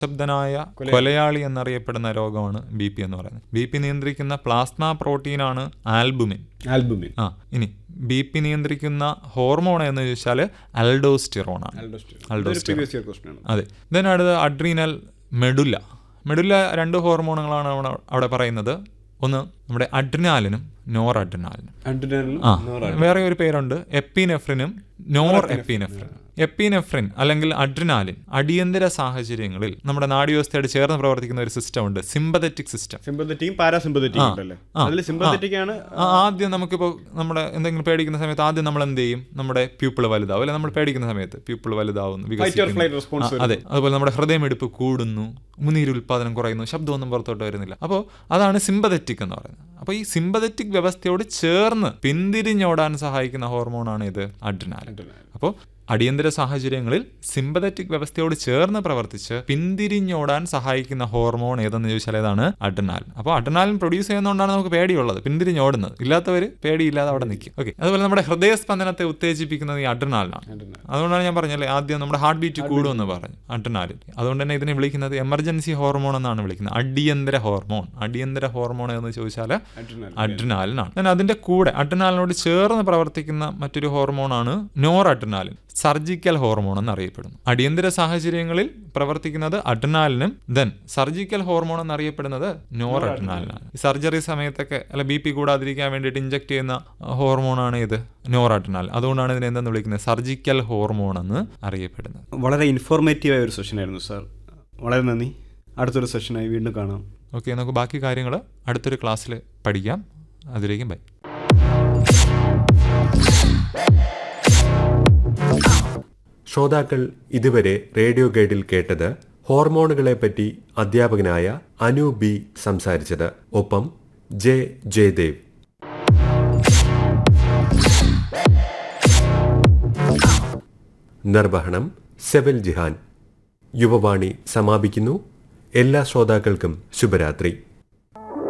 ശബ്ദനായ കൊലയാളി എന്നറിയപ്പെടുന്ന രോഗമാണ് ബി പി എന്ന് പറയുന്നത് ബി പി നിയന്ത്രിക്കുന്ന പ്ലാസ്മ പ്രോട്ടീനാണ് ആൽബുമിൻ ആൽബുമിൻ ആ ഇനി ബി പി നിയന്ത്രിക്കുന്ന ഹോർമോൺ എന്ന് ചോദിച്ചാൽ അൽഡോസ്റ്റിറോൺ ആണ് പ്രീവിയസ് ഇയർ ക്വസ്റ്റൻ ആണ് അതെ ദെൻ അടുത്ത അഡ്രീനൽ മെഡുല്ല മെഡുല്ല രണ്ട് ഹോർമോണുകളാണ് അവിടെ അവിടെ പറയുന്നത് ഒന്ന് നമ്മുടെ അഡ്രിനാലിനും നോർ അഡ്രിനാലിനും അഡ്രിനാലിനും ആ വേറെ ഒരു പേരുണ്ട് എപ്പിനെഫ്രിനും നോർ എപ്പിനെഫ്രിൻ എപ്പിനെഫ്രിൻ അല്ലെങ്കിൽ അഡ്രിനാലിൻ അടിയന്തര സാഹചര്യങ്ങളിൽ നമ്മുടെ നാഡീവ്യവസ്ഥയോട് ചേർന്ന് പ്രവർത്തിക്കുന്ന ഒരു സിസ്റ്റം ഉണ്ട് സിമ്പതറ്റിക് സിസ്റ്റം സിമ്പത്തറ്റിക്കും പാരാസിമ്പത്തറ്റിക്കും ഉണ്ടല്ലേ അതിൽ സിമ്പത്തറ്റിക് ആണ് ആദ്യം നമുക്കിപ്പോൾ നമ്മുടെ എന്തെങ്കിലും പേടിക്കുന്ന സമയത്ത് ആദ്യം നമ്മൾ എന്ത് ചെയ്യും നമ്മുടെ പ്യൂപ്പിൾ വലുതാവും അല്ലെ നമ്മൾ പേടിക്കുന്ന സമയത്ത് പ്യൂപ്പിൾ വലുതാവുന്നു വികസിക്കുന്നു. ഫ്ലൈറ്റ് റെസ്പോൺസ് ആ, അതെ അതുപോലെ നമ്മുടെ ഹൃദയമെടുപ്പ് കൂടുന്നു ഉമിനീര് ഉൽപ്പാദനം കുറയുന്നു ശബ്ദമൊന്നും പുറത്തോട്ട് വരുന്നില്ല അപ്പോൾ അതാണ് സിമ്പതറ്റിക് എന്ന് പറയുന്നത് അപ്പോൾ ഈ സിമ്പതറ്റിക് വ്യവസ്ഥയോട് ചേർന്ന് പിന്തിരിഞ്ഞോടാൻ സഹായിക്കുന്ന ഹോർമോണാണ് ഇത് അഡ്രിനാൽ അപ്പോൾ അടിയന്തര സാഹചര്യങ്ങളിൽ സിമ്പതറ്റിക് വ്യവസ്ഥയോട് ചേർന്ന് പ്രവർത്തിച്ച് പിന്തിരിഞ്ഞോടാൻ സഹായിക്കുന്ന ഹോർമോൺ ഏതെന്ന് ചോദിച്ചാൽ ഏതാണ് അഡ്രിനാൽ അപ്പോൾ അഡ്രിനാലിൻ പ്രൊഡ്യൂസ് ചെയ്യുന്നതുകൊണ്ടാണ് നമുക്ക് പേടിയുള്ളത് പിന്തിരിഞ്ഞോടുന്നത് ഇല്ലാത്തവർ പേടിയില്ലാതെ അവിടെ നിൽക്കും ഓക്കെ അതുപോലെ നമ്മുടെ ഹൃദയസ്പന്ദനത്തെ ഉത്തേജിപ്പിക്കുന്നത് ഈ അഡ്രിനാലിനാണ് അതുകൊണ്ടാണ് ഞാൻ പറഞ്ഞല്ലേ ആദ്യം നമ്മുടെ ഹാർട്ട് ബീറ്റ് കൂടുമെന്ന് പറഞ്ഞു അഡ്രിനാലിൻ അതുകൊണ്ട് തന്നെ ഇതിനെ വിളിക്കുന്നത് എമർജൻസി ഹോർമോൺ എന്നാണ് വിളിക്കുന്നത് അടിയന്തര ഹോർമോൺ അടിയന്തര ഹോർമോൺ എന്ന് ചോദിച്ചാൽ അഡ്രിനാൽ അഡ്രിനാലിനാണ് then അതിന്റെ കൂടെ അഡ്രിനാലിനോട് ചേർന്ന് പ്രവർത്തിക്കുന്ന മറ്റൊരു ഹോർമോണാണ് നോർ അഡ്രിനാലിൻ സർജിക്കൽ ഹോർമോൺ എന്നറിയപ്പെടുന്നു അടിയന്തര സാഹചര്യങ്ങളിൽ പ്രവർത്തിക്കുന്നത് അഡ്രിനാലിനും ദെൻ സർജിക്കൽ ഹോർമോൺ എന്നറിയപ്പെടുന്നത് നോർ അഡ്രിനാലിനാണ് ഈ സർജറി സമയത്തൊക്കെ അല്ല ബി പി കൂടാതിരിക്കാൻ വേണ്ടിയിട്ട് ഇഞ്ചക്ട് ചെയ്യുന്ന ഹോർമോണാണ് ഇത് നോർ അഡ്രിനാൽ അതുകൊണ്ടാണ് ഇതിനെ എന്തെന്ന് വിളിക്കുന്നത് സർജിക്കൽ ഹോർമോൺ എന്ന് അറിയപ്പെടുന്നത് വളരെ ഇൻഫോർമേറ്റീവ് ആയ ഒരു സെഷൻ ആയിരുന്നു സാർ വളരെ നന്ദി അടുത്തൊരു സെഷനായി വീണ്ടും കാണാം ഓക്കെ നമുക്ക് ബാക്കി കാര്യങ്ങൾ അടുത്തൊരു ക്ലാസ്സിൽ പഠിക്കാം അതിലേക്കും ബൈ ശ്രോതാക്കൾ ഇതുവരെ റേഡിയോ ഗൈഡിൽ കേട്ടത് ഹോർമോണുകളെപ്പറ്റി അധ്യാപകനായ അനു ബി സംസാരിച്ചത് ഒപ്പം ജെ ജയദേവ് നിർവഹണം സെവൽ ജിഹാൻ യുവവാണി സമാപിക്കുന്നു എല്ലാ ശ്രോതാക്കൾക്കും ശുഭരാത്രി